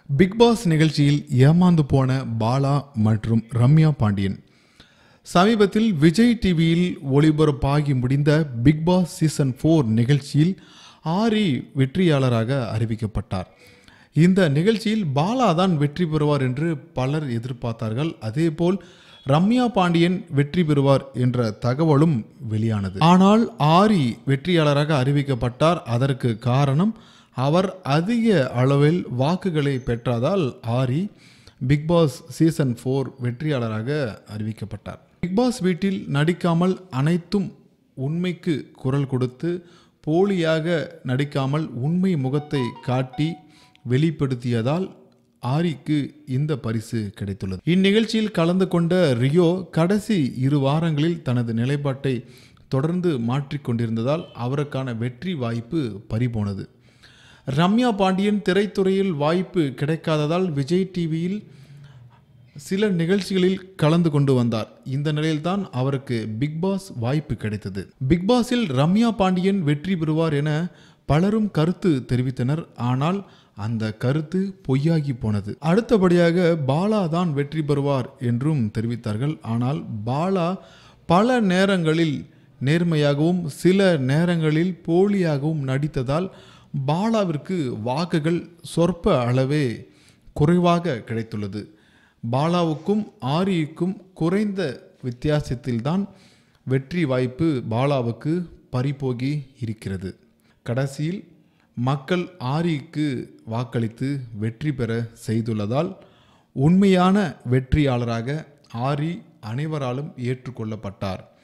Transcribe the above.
big pass நிகழ்ச்சியில் ஏமாந்து போன பாலா மற்றும் ரம்யா பாண்டியன் சமீபத்தில் விஜய் டிவியில் ஒளிபரப்பாகி முடிந்த பிக் பாஸ் சீசன் ஃபோர் நிகழ்ச்சியில் ஆரி வெற்றியாளராக அறிவிக்கப்பட்டார் இந்த நிகழ்ச்சியில் பாலா தான் வெற்றி பெறுவார் என்று பலர் எதிர்பார்த்தார்கள் அதேபோல் ரம்யா பாண்டியன் வெற்றி பெறுவார் என்ற தகவலும் வெளியானது ஆனால் ஆரி வெற்றியாளராக அறிவிக்கப்பட்டார் அதற்கு காரணம் அவர் அதிக அளவில் வாக்குகளை பெற்றதால் Aari Bigg Boss season four வெற்றியாளராக அறிவிக்கப்பட்டார் பிக் பாஸ் வீட்டில் நடிக்காமல் அனைத்தும் உண்மைக்கு குரல் கொடுத்து போலியாக நடிக்காமல் உண்மை முகத்தை காட்டி வெளிப்படுத்தியதால் ஆரிக்கு இந்த பரிசு கிடைத்துள்ளது இந்நிகழ்ச்சியில் கலந்து கொண்ட ரியோ கடைசி இரு வாரங்களில் தனது நிலைப்பாட்டை தொடர்ந்து மாற்றிக்கொண்டிருந்ததால் அவருக்கான வெற்றி வாய்ப்பு பறிபோனது ரம்யா பாண்டியன் திரைத்துறையில் வாய்ப்பு கிடைக்காததால் விஜய் டிவியில் சில நிகழ்ச்சிகளில் கலந்து கொண்டு வந்தார் இந்த நிலையில்தான் அவருக்கு பிக் பாஸ் வாய்ப்பு கிடைத்தது பிக் பாஸில் ரம்யா பாண்டியன் வெற்றி பெறுவார் என பலரும் கருத்து தெரிவித்தனர் ஆனால் அந்த கருத்து பொய்யாகி போனது அடுத்தபடியாக பாலா தான் வெற்றி பெறுவார் என்றும் தெரிவித்தார்கள் ஆனால் பாலா பல நேரங்களில் நேர்மையாகவும் சில நேரங்களில் போலியாகவும் நடித்ததால் பாலாவிற்கு வாக்குகள் சொற்ப அளவே குறைவாக கிடைத்துள்ளது பாலாவுக்கும் ஆரியுக்கும் குறைந்த வித்தியாசத்தில்தான் வெற்றி வாய்ப்பு பாலாவுக்கு பறிபோகி இருக்கிறது கடைசியில் மக்கள் ஆரிக்கு வாக்களித்து வெற்றி பெற செய்துள்ளதால் உண்மையான வெற்றியாளராக ஆரி அனைவராலும் ஏற்றுக்கொள்ளப்பட்டார்